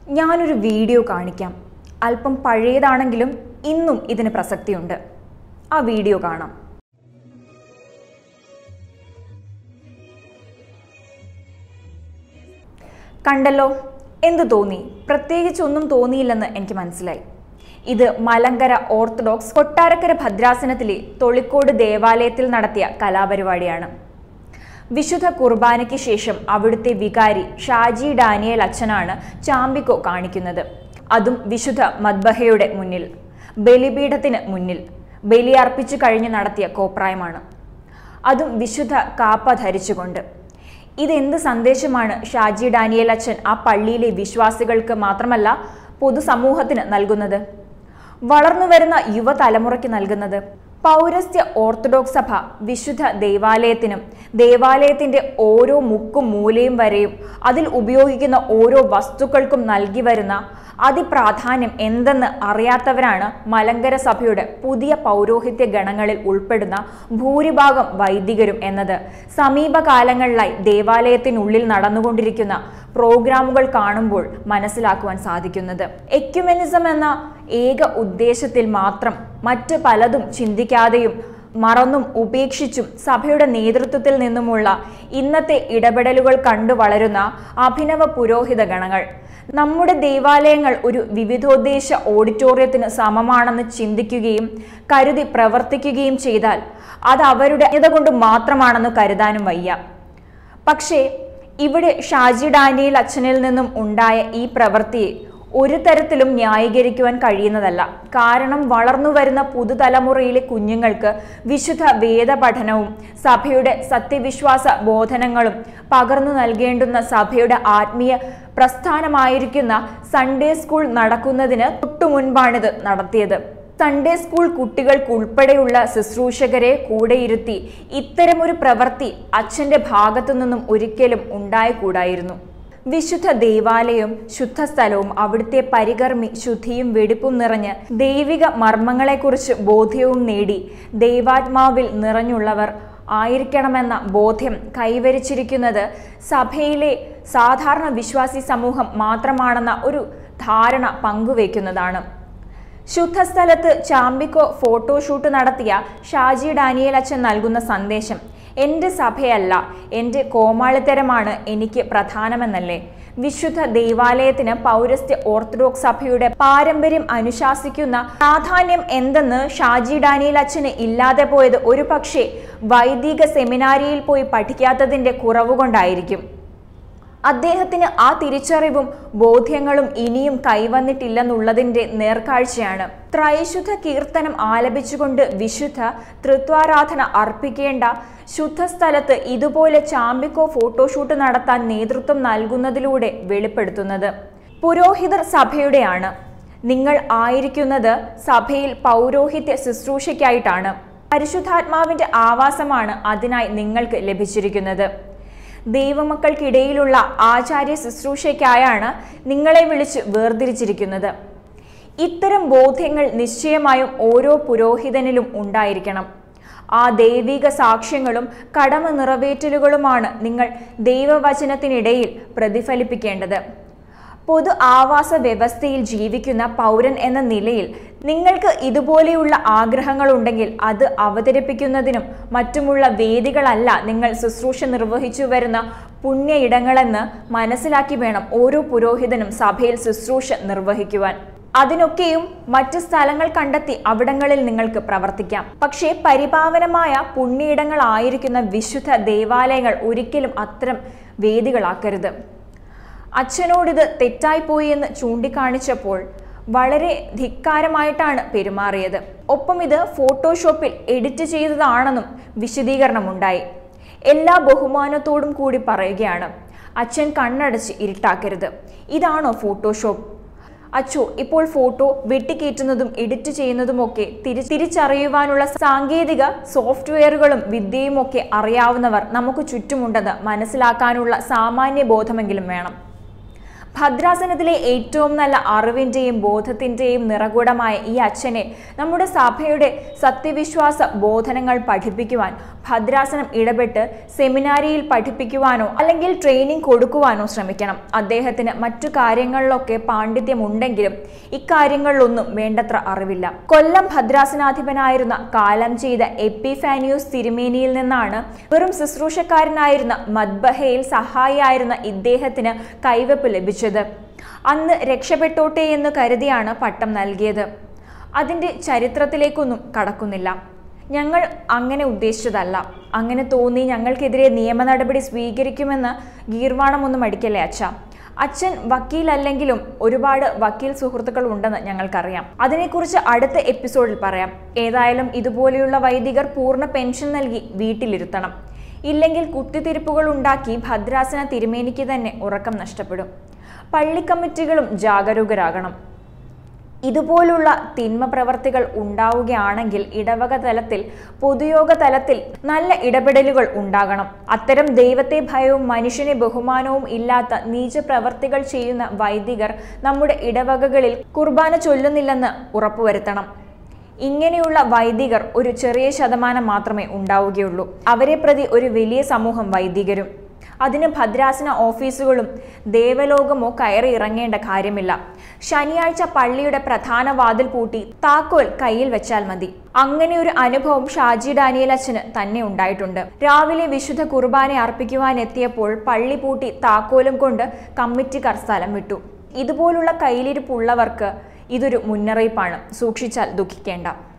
ഞാനൊരു വീഡിയോ കാണിക്കാം അല്പം പഴയതാണെങ്കിലും ഇന്നും ഇതിന് പ്രസക്തിയുണ്ട് ആ വീഡിയോ കാണാം കണ്ടല്ലോ എന്ത് തോന്നി പ്രത്യേകിച്ചൊന്നും തോന്നിയില്ലെന്ന് എനിക്ക് മനസ്സിലായി ഇത് മലങ്കര ഓർത്തഡോക്സ് കൊട്ടാരക്കര ഭദ്രാസനത്തിലെ തൊളിക്കോട് ദേവാലയത്തിൽ നടത്തിയ കലാപരിപാടിയാണ് വിശുദ്ധ കുർബാനയ്ക്ക് ശേഷം അവിടുത്തെ വികാരി ഷാജി ഡാനിയൽ അച്ഛനാണ് ചാമ്പിക്കോ കാണിക്കുന്നത് അതും വിശുദ്ധ മദ്ബഹയുടെ മുന്നിൽ ബലിപീഠത്തിന് മുന്നിൽ ബലിയർപ്പിച്ചു കഴിഞ്ഞ് നടത്തിയ കോപ്രായമാണ് അതും വിശുദ്ധ കാപ്പ ധരിച്ചുകൊണ്ട് ഇതെന്ത് സന്ദേശമാണ് ഷാജി ഡാനിയൽ അച്ഛൻ ആ പള്ളിയിലെ വിശ്വാസികൾക്ക് മാത്രമല്ല പൊതുസമൂഹത്തിന് നൽകുന്നത് വളർന്നു വരുന്ന യുവതലമുറയ്ക്ക് നൽകുന്നത് പൗരസ്ത്യ ഓർത്തഡോക്സ് സഭ വിശുദ്ധ ദേവാലയത്തിനും ദേവാലയത്തിന്റെ ഓരോ മുക്കും മൂലയും വരെയും അതിൽ ഉപയോഗിക്കുന്ന ഓരോ വസ്തുക്കൾക്കും നൽകി വരുന്ന അതിപ്രാധാന്യം എന്തെന്ന് അറിയാത്തവരാണ് മലങ്കര സഭയുടെ പുതിയ പൗരോഹിത്യ ഗണങ്ങളിൽ ഉൾപ്പെടുന്ന ഭൂരിഭാഗം വൈദികരും എന്നത് സമീപകാലങ്ങളിലായി ദേവാലയത്തിനുള്ളിൽ നടന്നുകൊണ്ടിരിക്കുന്ന പ്രോഗ്രാമുകൾ കാണുമ്പോൾ മനസ്സിലാക്കുവാൻ സാധിക്കുന്നത് എക്യുമെനിസം എന്ന ഏക ഉദ്ദേശത്തിൽ മാത്രം മറ്റ് പലതും ചിന്തിക്കാതെയും മറന്നും ഉപേക്ഷിച്ചും സഭയുടെ നേതൃത്വത്തിൽ നിന്നുമുള്ള ഇന്നത്തെ ഇടപെടലുകൾ കണ്ടു വളരുന്ന അഭിനവ പുരോഹിത ഗണങ്ങൾ നമ്മുടെ ദേവാലയങ്ങൾ ഒരു വിവിധോദ്ദേശ ഓഡിറ്റോറിയത്തിന് സമമാണെന്ന് ചിന്തിക്കുകയും കരുതി പ്രവർത്തിക്കുകയും ചെയ്താൽ അത് അവരുടെ ഇത കൊണ്ട് മാത്രമാണെന്ന് കരുതാനും വയ്യ പക്ഷേ ഇവിടെ ഷാജി ഡാനിയൽ അച്ഛനിൽ നിന്നും ഉണ്ടായ ഈ പ്രവൃത്തിയെ ഒരു തരത്തിലും ന്യായീകരിക്കുവാൻ കഴിയുന്നതല്ല കാരണം വളർന്നു വരുന്ന പുതുതലമുറയിലെ കുഞ്ഞുങ്ങൾക്ക് വിശുദ്ധ വേദപഠനവും സഭയുടെ സത്യവിശ്വാസ ബോധനങ്ങളും പകർന്നു നൽകേണ്ടുന്ന സഭയുടെ ആത്മീയ പ്രസ്ഥാനമായിരിക്കുന്ന സൺഡേ സ്കൂൾ നടക്കുന്നതിന് തൊട്ടു മുൻപാണിത് നടത്തിയത് സൺഡേ സ്കൂൾ കുട്ടികൾക്കുൾപ്പെടെയുള്ള ശുശ്രൂഷകരെ കൂടെയിരുത്തി ഇത്തരമൊരു പ്രവൃത്തി അച്ഛന്റെ ഭാഗത്തു നിന്നും ഒരിക്കലും ഉണ്ടായിക്കൂടായിരുന്നു വിശുദ്ധ ദേവാലയവും ശുദ്ധസ്ഥലവും അവിടുത്തെ പരികർമ്മി ശുദ്ധിയും വെടിപ്പും നിറഞ്ഞ് ദൈവിക മർമ്മങ്ങളെക്കുറിച്ച് ബോധ്യവും നേടി ദൈവാത്മാവിൽ നിറഞ്ഞുള്ളവർ ആയിരിക്കണമെന്ന ബോധ്യം കൈവരിച്ചിരിക്കുന്നത് സഭയിലെ സാധാരണ വിശ്വാസി സമൂഹം മാത്രമാണെന്ന ഒരു ധാരണ പങ്കുവയ്ക്കുന്നതാണ് ശുദ്ധസ്ഥലത്ത് ചാമ്പിക്കോ ഫോട്ടോഷൂട്ട് നടത്തിയ ഷാജി ഡാനിയൽ അച്ഛൻ നൽകുന്ന സന്ദേശം എൻ്റെ സഭയല്ല എൻ്റെ കോമാളിത്തരമാണ് എനിക്ക് പ്രധാനമെന്നല്ലേ വിശുദ്ധ ദേവാലയത്തിന് പൗരസ്ത്യ ഓർത്തഡോക്സ് സഭയുടെ പാരമ്പര്യം അനുശാസിക്കുന്ന പ്രാധാന്യം എന്തെന്ന് ഷാജി ഡാനിയൽ അച്ഛന് ഇല്ലാതെ പോയത് ഒരു പക്ഷേ വൈദിക സെമിനാരിയിൽ പോയി പഠിക്കാത്തതിൻ്റെ കുറവുകൊണ്ടായിരിക്കും അദ്ദേഹത്തിന് ആ തിരിച്ചറിവും ബോധ്യങ്ങളും ഇനിയും കൈവന്നിട്ടില്ലെന്നുള്ളതിന്റെ നേർക്കാഴ്ചയാണ് ത്രൈശുദ്ധ കീർത്തനം ആലപിച്ചുകൊണ്ട് വിശുദ്ധ തൃത്വാരാധന അർപ്പിക്കേണ്ട ശുദ്ധസ്ഥലത്ത് ഇതുപോലെ ചാമ്പിക്കോ ഫോട്ടോഷൂട്ട് നടത്താൻ നേതൃത്വം നൽകുന്നതിലൂടെ വെളിപ്പെടുത്തുന്നത് പുരോഹിതർ സഭയുടെയാണ് നിങ്ങൾ ആയിരിക്കുന്നത് സഭയിൽ പൗരോഹിത്യ ശുശ്രൂഷയ്ക്കായിട്ടാണ് പരിശുദ്ധാത്മാവിന്റെ ആവാസമാണ് അതിനായി നിങ്ങൾക്ക് ലഭിച്ചിരിക്കുന്നത് ദൈവമക്കൾക്കിടയിലുള്ള ആചാര്യ ശുശ്രൂഷയ്ക്കായാണ് നിങ്ങളെ വിളിച്ച് വേർതിരിച്ചിരിക്കുന്നത് ഇത്തരം ബോധ്യങ്ങൾ നിശ്ചയമായും ഓരോ പുരോഹിതനിലും ഉണ്ടായിരിക്കണം ആ ദൈവിക സാക്ഷ്യങ്ങളും കടമ നിറവേറ്റലുകളുമാണ് നിങ്ങൾ ദൈവവചനത്തിനിടയിൽ പ്രതിഫലിപ്പിക്കേണ്ടത് പൊതു ആവാസ വ്യവസ്ഥയിൽ ജീവിക്കുന്ന പൗരൻ എന്ന നിലയിൽ നിങ്ങൾക്ക് ഇതുപോലെയുള്ള ആഗ്രഹങ്ങളുണ്ടെങ്കിൽ അത് അവതരിപ്പിക്കുന്നതിനും മറ്റുമുള്ള വേദികളല്ല നിങ്ങൾ ശുശ്രൂഷ നിർവഹിച്ചു വരുന്ന പുണ്യ ഇടങ്ങളെന്ന് മനസ്സിലാക്കി വേണം ഓരോ പുരോഹിതനും സഭയിൽ ശുശ്രൂഷ നിർവഹിക്കുവാൻ അതിനൊക്കെയും മറ്റ് സ്ഥലങ്ങൾ കണ്ടെത്തി അവിടങ്ങളിൽ നിങ്ങൾക്ക് പ്രവർത്തിക്കാം പക്ഷേ പരിപാവനമായ പുണ്യയിടങ്ങളായിരിക്കുന്ന വിശുദ്ധ ദേവാലയങ്ങൾ ഒരിക്കലും അത്തരം വേദികളാക്കരുത് അച്ഛനോടിത് തെറ്റായിപ്പോയി എന്ന് ചൂണ്ടിക്കാണിച്ചപ്പോൾ വളരെ ധിക്കാരമായിട്ടാണ് പെരുമാറിയത് ഒപ്പം ഇത് ഫോട്ടോഷോപ്പിൽ എഡിറ്റ് ചെയ്തതാണെന്നും വിശദീകരണമുണ്ടായി എല്ലാ ബഹുമാനത്തോടും കൂടി പറയുകയാണ് അച്ഛൻ കണ്ണടച്ച് ഇരുട്ടാക്കരുത് ഇതാണോ ഫോട്ടോഷോപ്പ് അച്ചോ ഇപ്പോൾ ഫോട്ടോ വെട്ടിക്കയറ്റുന്നതും എഡിറ്റ് ചെയ്യുന്നതുമൊക്കെ തിരി തിരിച്ചറിയുവാനുള്ള സാങ്കേതിക സോഫ്റ്റ്വെയറുകളും വിദ്യയും ഒക്കെ അറിയാവുന്നവർ നമുക്ക് ചുറ്റുമുണ്ടെന്ന് മനസ്സിലാക്കാനുള്ള സാമാന്യ ബോധമെങ്കിലും വേണം ഭദ്രാസനത്തിലെ ഏറ്റവും നല്ല അറിവിൻ്റെയും ബോധത്തിൻ്റെയും നിറകൂടമായ ഈ അച്ഛനെ നമ്മുടെ സഭയുടെ സത്യവിശ്വാസ ബോധനങ്ങൾ പഠിപ്പിക്കുവാൻ ഭദ്രാസനം ഇടപെട്ട് സെമിനാരിയിൽ പഠിപ്പിക്കുവാനോ അല്ലെങ്കിൽ ട്രെയിനിങ് കൊടുക്കുവാനോ ശ്രമിക്കണം അദ്ദേഹത്തിന് മറ്റു കാര്യങ്ങളിലൊക്കെ പാണ്ഡിത്യമുണ്ടെങ്കിലും ഇക്കാര്യങ്ങളിലൊന്നും വേണ്ടത്ര അറിവില്ല കൊല്ലം ഭദ്രാസനാധിപനായിരുന്ന കാലം ചെയ്ത എപ്പിഫാനിയൂസ് തിരുമേനിയിൽ നിന്നാണ് വെറും ശുശ്രൂഷക്കാരനായിരുന്ന മദ്ബഹയിൽ സഹായിയായിരുന്ന ഇദ്ദേഹത്തിന് കൈവപ്പ് ലഭിച്ചത് അന്ന് രക്ഷപ്പെട്ടോട്ടെ എന്ന് കരുതിയാണ് പട്ടം നൽകിയത് അതിൻ്റെ ചരിത്രത്തിലേക്കൊന്നും കടക്കുന്നില്ല ഞങ്ങൾ അങ്ങനെ ഉദ്ദേശിച്ചതല്ല അങ്ങനെ തോന്നി ഞങ്ങൾക്കെതിരെ നിയമ നടപടി സ്വീകരിക്കുമെന്ന് ഗീർവാണമൊന്നും അടിക്കല്ലേ അച്ഛ അച്ഛൻ വക്കീലല്ലെങ്കിലും ഒരുപാട് വക്കീൽ സുഹൃത്തുക്കൾ ഉണ്ടെന്ന് ഞങ്ങൾക്കറിയാം അതിനെക്കുറിച്ച് അടുത്ത എപ്പിസോഡിൽ പറയാം ഏതായാലും ഇതുപോലെയുള്ള വൈദികർ പൂർണ്ണ പെൻഷൻ നൽകി വീട്ടിലിരുത്തണം ഇല്ലെങ്കിൽ കുത്തിത്തിരിപ്പുകൾ ഉണ്ടാക്കി ഭദ്രാസന തിരുമേനിക്ക് തന്നെ ഉറക്കം നഷ്ടപ്പെടും പള്ളി കമ്മിറ്റികളും ജാഗരൂകരാകണം ഇതുപോലുള്ള തിന്മ പ്രവർത്തികൾ ഉണ്ടാവുകയാണെങ്കിൽ ഇടവക തലത്തിൽ പൊതുയോഗ തലത്തിൽ നല്ല ഇടപെടലുകൾ ഉണ്ടാകണം അത്തരം ദൈവത്തെ ഭയവും മനുഷ്യനെ ബഹുമാനവും ഇല്ലാത്ത നീച പ്രവർത്തികൾ ചെയ്യുന്ന വൈദികർ നമ്മുടെ ഇടവകകളിൽ കുർബാന ചൊല്ലുന്നില്ലെന്ന് ഉറപ്പുവരുത്തണം ഇങ്ങനെയുള്ള വൈദികർ ഒരു ചെറിയ ശതമാനം മാത്രമേ ഉണ്ടാവുകയുള്ളൂ അവരെ പ്രതി ഒരു വലിയ സമൂഹം വൈദികരും അതിന് ഭദ്രാസന ഓഫീസുകളും ദേവലോകമോ കയറി ഇറങ്ങേണ്ട കാര്യമില്ല ശനിയാഴ്ച പള്ളിയുടെ പ്രധാന വാതിൽ പൂട്ടി താക്കോൽ കയ്യിൽ വെച്ചാൽ മതി അങ്ങനെ ഒരു അനുഭവം ഷാജി ഡാനിയൽ അച്ഛന് തന്നെ ഉണ്ടായിട്ടുണ്ട് രാവിലെ വിശുദ്ധ കുർബാന അർപ്പിക്കുവാൻ എത്തിയപ്പോൾ പള്ളി പൂട്ടി താക്കോലും കൊണ്ട് കമ്മിറ്റിക്കാർ സ്ഥലം വിട്ടു ഇതുപോലുള്ള കയ്യിലിരിപ്പുള്ളവർക്ക് ഇതൊരു മുന്നറിയിപ്പാണ് സൂക്ഷിച്ചാൽ ദുഃഖിക്കേണ്ട